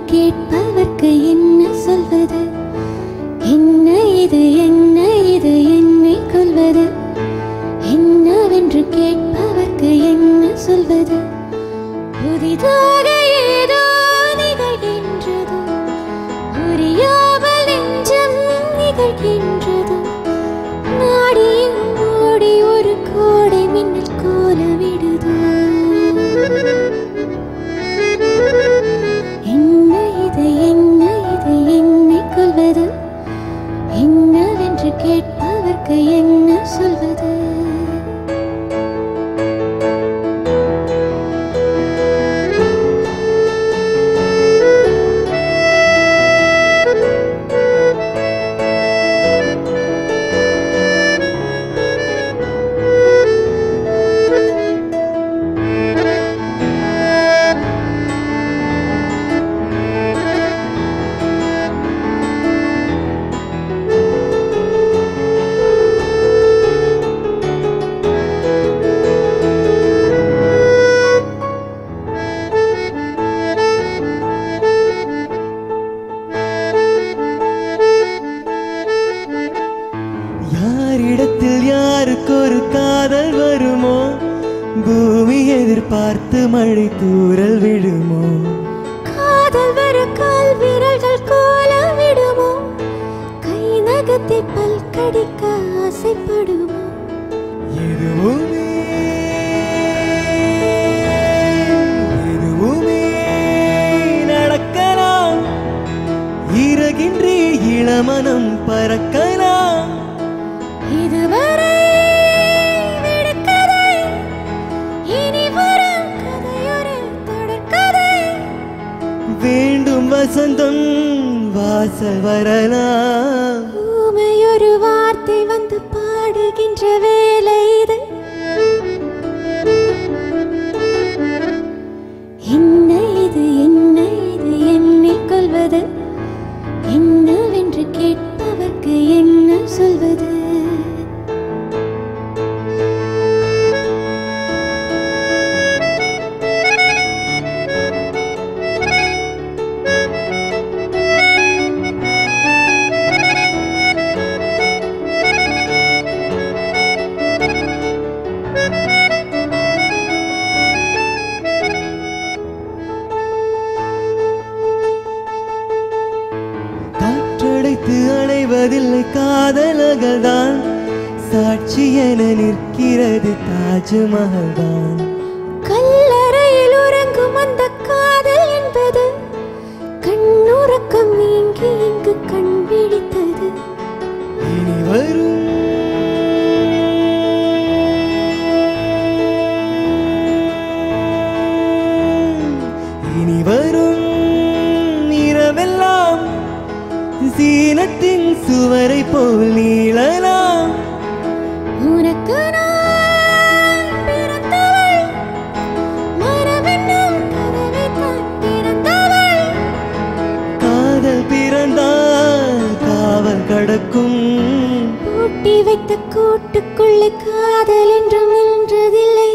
கேட்பவர்க்கு என்ன சொல்வது என்ன இது என்ன இது என்னை கொல்வது என்னவென்று கேட்பவர்க்கு என்ன சொல்வது புதிதாக ஏதோ நிகழ்கின்றது புரியாமல் நெஞ்சம் நிகழ்கின்றது நாடியும் ஓடி ஒரு கோடை மின்னல் கோலமிடுது என்ன இது என்ன இது என்னை கொல்வது என்னவென்று கேட்பவர்க்கு என்ன சொல்வது யாரிடத்தில் யாருக்கு ஒரு காதல் வருமோ பூமி எதிர்பார்த்து மழை தூறல் விழுமோ காதல் வர கால் விரல்கள் கோலமிடுமோ கை நகத்தை பல் கடிக்க ஆசைப்படுமோ எதுவுமே எதுவுமே நடக்கலாம் இறகின்றி இளமனம் பறக்கலாம் இதுவரை விடுக்கதை இனி வரும் கதையொரு தொடர்கதை வேண்டும் வசந்தம் வாசல் வரலாம் ஊமையொரு வார்த்தை வந்து பாடுகின்ற வேலை இது என்ன இது என்ன இது என்னை கொல்வது என்னவென்று கேட்பவர்க்கு என்ன சொல்வது காற்றடைத்து அணைவதில்லை காதலர்கள் தான் சாட்சி என நிற்கிறது தாஜ்மஹல் தான் கல்லறையில் உறங்கும் அந்த காதல் என்பது கண்ணுறக்கம் நீங்கி இங்கு கண் விழித்தது இனி வரும் இனி வரும் இரவெல்லாம் சீனத்தின் சுவரை போல் நீளலாம் உனக்கு நான் பிறந்தவள் மரபென்னும் கதவை தான் திறந்தவள் காதல் பிறந்தால் காவல் கடக்கும் பூட்டி வைத்த கூட்டுக்குள்ளே காதல் என்றும் நின்றதில்லை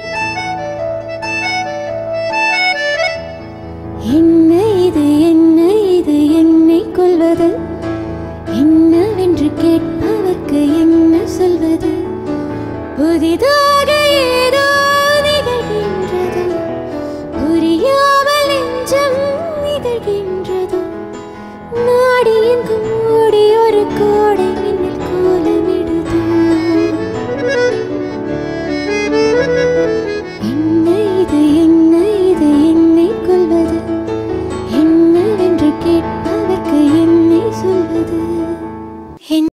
என்ன இது என்ன இது என்னை கொல்வது என்னவென்று கேட்பவர்க்கு என்ன சொல்வது புதிதாக ஏதோ